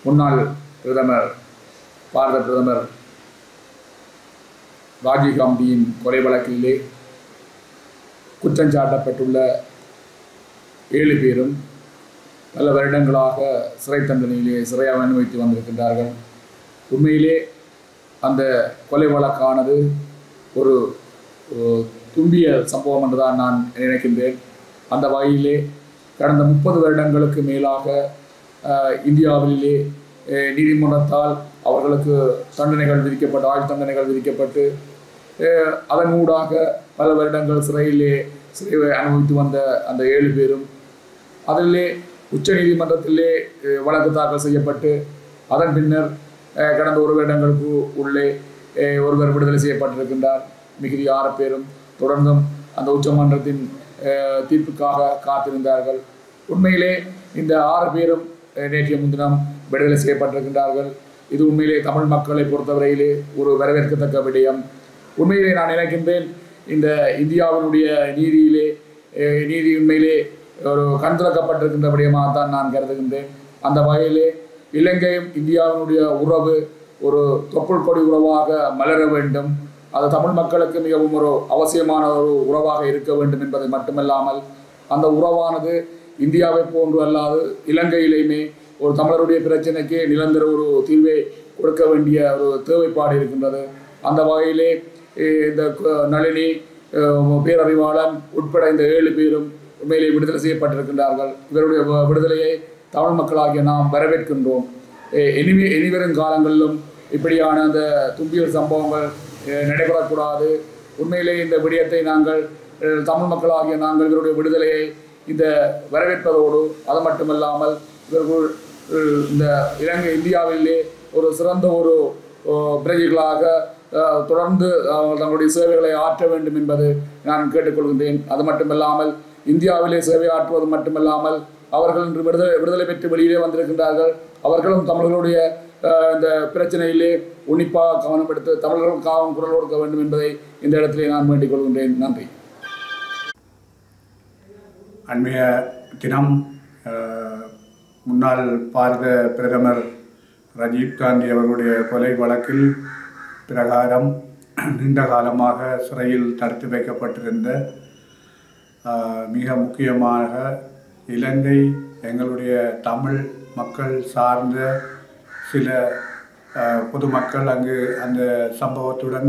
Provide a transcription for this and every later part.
முன்னாள் பிரதமர் பாரத பிரதமர் ராஜீவ் காந்தியின் கொலை வழக்கிலே குற்றஞ்சாட்டப்பட்டுள்ள ஏழு பேரும் பல வருடங்களாக சிறை தண்டனையிலே சிறையாக அனுபவித்து வந்திருக்கின்றார்கள் உண்மையிலே அந்த கொலை வழக்கானது ஒரு ஒரு தும்பிய சம்பவம் என்றுதான் நான் நினைக்கின்றேன் அந்த வகையிலே கடந்த முப்பது வருடங்களுக்கு மேலாக அஹ், இந்தியாவிலே அஹ், நீதிமன்றத்தால் அவர்களுக்கு தண்டனைகள் விதிக்கப்பட்டு ஆயுள் தண்டனைகள் விதிக்கப்பட்டு அஹ், அதன் ஊடாக பல வருடங்கள் சிறையிலே சிறை அனுபவித்து வந்த அந்த ஏழு பேரும் அதிலே உச்ச நீதிமன்றத்திலே அஹ், வழக்கு தாக்கல் செய்யப்பட்டு அதன் பின்னர் அஹ், கடந்த ஒரு வருடங்களுக்கு உள்ளே அஹ், ஒருவர் விடுதலை செய்யப்பட்டிருக்கின்றார் மிகுதி ஆறு பேரும் தொடர்ந்தும் அந்த உச்சமன்றத்தின் அஹ், தீர்ப்புக்காக காத்திருந்தார்கள் உண்மையிலே இந்த ஆறு பேரும் அஹ், நேற்றைய முன்தினம் விடுதலை செய்யப்பட்டிருக்கின்றார்கள் இது உண்மையிலே தமிழ் மக்களை பொறுத்தவரையிலே ஒரு வரவேற்கத்தக்க விடயம் உண்மையிலே நான் நினைக்கின்றேன் இந்த இந்தியாவினுடைய நீதியிலே அஹ், நீதி உண்மையிலே ஒரு கண் திறக்கப்பட்டிருக்கின்ற விடயமாக தான் நான் கருதுகின்றேன் அந்த வகையிலே இலங்கையும் இந்தியாவினுடைய உறவு ஒரு தொப்புள் கொடி உறவாக மலர வேண்டும் அது தமிழ் மக்களுக்கு மிகவும் ஒரு அவசியமான ஒரு உறவாக இருக்க வேண்டும் என்பது மட்டுமல்லாமல் அந்த உறவானது இந்தியாவை போன்று அல்லாது இலங்கையிலேயுமே ஒரு தமிழருடைய பிரச்சனைக்கு நிரந்தர ஒரு தீர்வை கொடுக்க வேண்டிய ஒரு தேவைப்பாடு இருக்கின்றது அந்த வகையிலே eh, இந்த கு- நளினி eh, பேரறிவாளன் உட்பட இந்த ஏழு பேரும் உண்மையிலே விடுதலை செய்யப்பட்டிருக்கின்றார்கள் இவருடைய வ- விடுதலையை தமிழ் மக்களாகிய நாம் வரவேற்கின்றோம் eh, இனிமே இனிவரும் காலங்களிலும் இப்படியான அந்த தும்பியல் சம்பவங்கள் eh, நடைபெறக்கூடாது உண்மையிலே இந்த விடயத்தை நாங்கள் eh, தமிழ் மக்களாகிய நாங்கள் இவருடைய விடுதலையை இந்த வரவேற்பதோடு அது மட்டுமல்லாமல் இவர்கள் அஹ், இந்த இலங்கை இந்தியாவிலே ஒரு சிறந்த ஒரு அஹ், பிரஜைகளாக அஹ், தொடர்ந்து அவர்கள் தங்களுடைய சேவைகளை ஆற்ற வேண்டும் என்பது நான் கேட்டுக்கொள்கின்றேன் அது மட்டுமல்லாமல் இந்தியாவிலே சேவை ஆற்றுவது மட்டுமல்லாமல் அவர்கள் இன்று விடுதலை விடுதலை பெற்று வெளியிலே வந்திருக்கின்றார்கள் அவர்களும் தமிழர்களுடைய அஹ், இந்த பிரச்சனையிலே உன்னிப்பாக கவனம் எடுத்து தமிழர்களுக்காகவும் குரல் கொடுக்க வேண்டும் என்பதை இந்த இடத்திலே நான் வேண்டிக் கொள்கின்றேன் நன்றி அண்மைய தினம் அஹ், முன்னாள் பாரத பிரதமர் ராஜீவ் காந்தி அவர்களுடைய கொலை வழக்கில் பிரகாரம் நீண்ட காலமாக சிறையில் தடுத்து வைக்கப்பட்டிருந்த அஹ், மிக முக்கியமாக இலங்கை எங்களுடைய தமிழ் மக்கள் சார்ந்த சில அஹ், பொதுமக்கள் அங்கு அந்த சம்பவத்துடன்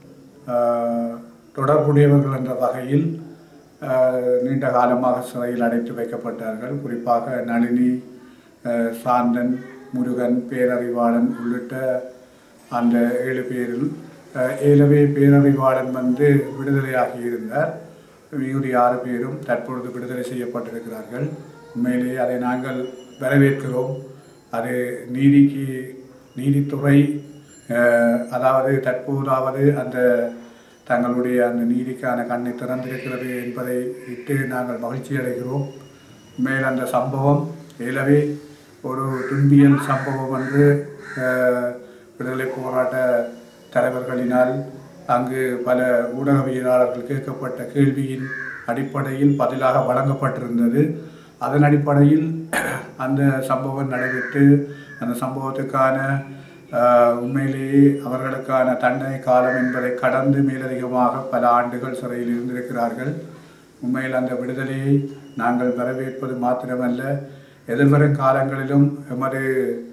அஹ், தொடர்புடையவர்கள் என்ற வகையில் அஹ், நீண்ட காலமாக சிறையில் அடைத்து வைக்கப்பட்டார்கள் குறிப்பாக நளினி அஹ், சாந்தன் முருகன் பேரறிவாளன் உள்ளிட்ட அந்த ஏழு பேரில் அஹ், ஏழவே பேரறிவாளன் வந்து விடுதலையாகி இருந்தார் மீதி ஆறு பேரும் தற்பொழுது விடுதலை செய்யப்பட்டிருக்கிறார்கள் உண்மையிலேயே அதை நாங்கள் வரவேற்கிறோம் அது நீதிக்கு நீதித்துறை அஹ், அதாவது தற்போதாவது அந்த தங்களுடைய அந்த நீதிக்கான கண்ணை திறந்திருக்கிறது என்பதை இட்டு நாங்கள் மகிழ்ச்சி அடைகிறோம் மேல் அந்த சம்பவம் ஏலவே ஒரு துன்பியல் சம்பவம் என்று அஹ், விடுதலை போராட்ட தலைவர்களினால் அங்கு பல ஊடகவியலாளர்கள் கேட்கப்பட்ட கேள்வியின் அடிப்படையில் பதிலாக வழங்கப்பட்டிருந்தது அதன் அடிப்படையில் அந்த சம்பவம் நடைபெற்று அந்த சம்பவத்துக்கான ஆஹ், உண்மையிலேயே அவர்களுக்கான தண்டனை காலம் என்பதை கடந்து மேலதிகமாக பல ஆண்டுகள் சிறையில் இருந்திருக்கிறார்கள் உண்மையில் அந்த விடுதலையை நாங்கள் வரவேற்பது மாத்திரமல்ல எதிர்வரும் காலங்களிலும் எமது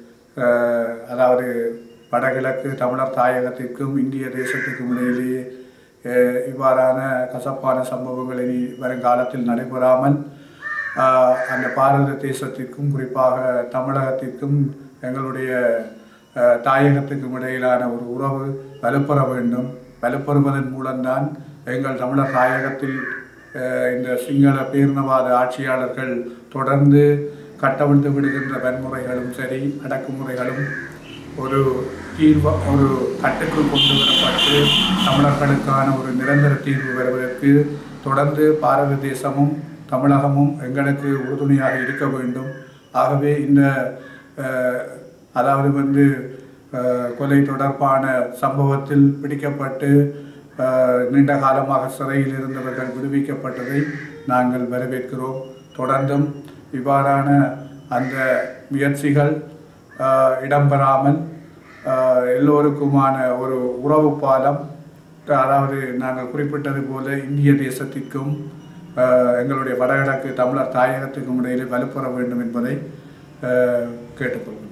ஆஹ், அதாவது வடகிழக்கு தமிழர் தாயகத்திற்கும் இந்திய தேசத்திற்கும் இடையிலேயே ஆஹ், இவ்வாறான கசப்பான சம்பவங்கள் இனி வருங்காலத்தில் நடைபெறாமல் ஆஹ், அந்த பாரத தேசத்திற்கும் குறிப்பாக தமிழகத்திற்கும் எங்களுடைய ஆஹ், தாயகத்துக்கும் இடையிலான ஒரு உறவு வலுப்பெற வேண்டும் வலுப்பெறுவதன் மூலம்தான் எங்கள் தமிழர் தாயகத்தில் ஆஹ், இந்த சிங்கள பேரினவாத ஆட்சியாளர்கள் தொடர்ந்து கட்டவிழ்த்து விடுகின்ற வன்முறைகளும் சரி அடக்குமுறைகளும் ஒரு தீர்வு ஒரு கட்டுக்குள் கொண்டு வரப்பட்டு தமிழர்களுக்கான ஒரு நிரந்தர தீர்வு வருவதற்கு தொடர்ந்து பாரத தேசமும் தமிழகமும் எங்களுக்கு உறுதுணையாக இருக்க வேண்டும் ஆகவே இந்த அஹ், அதாவது வந்து அஹ், கொலை தொடர்பான சம்பவத்தில் பிடிக்கப்பட்டு அஹ், நீண்ட காலமாக சிறையில் இருந்தவர்கள் விடுவிக்கப்பட்டதை நாங்கள் வரவேற்கிறோம் தொடர்ந்தும் இவ்வாறான அந்த முயற்சிகள் ஆஹ், இடம்பெறாமல் ஆஹ், எல்லோருக்குமான ஒரு உறவு பாலம் அதாவது நாங்கள் குறிப்பிட்டது போல இந்திய தேசத்திற்கும் ஆஹ், எங்களுடைய வடகிழக்கு தமிழர் தாயகத்துக்கும் இடையிலே வலுப்பெற வேண்டும் என்பதை ஆஹ், கேட்டுக்கொள்கிறேன்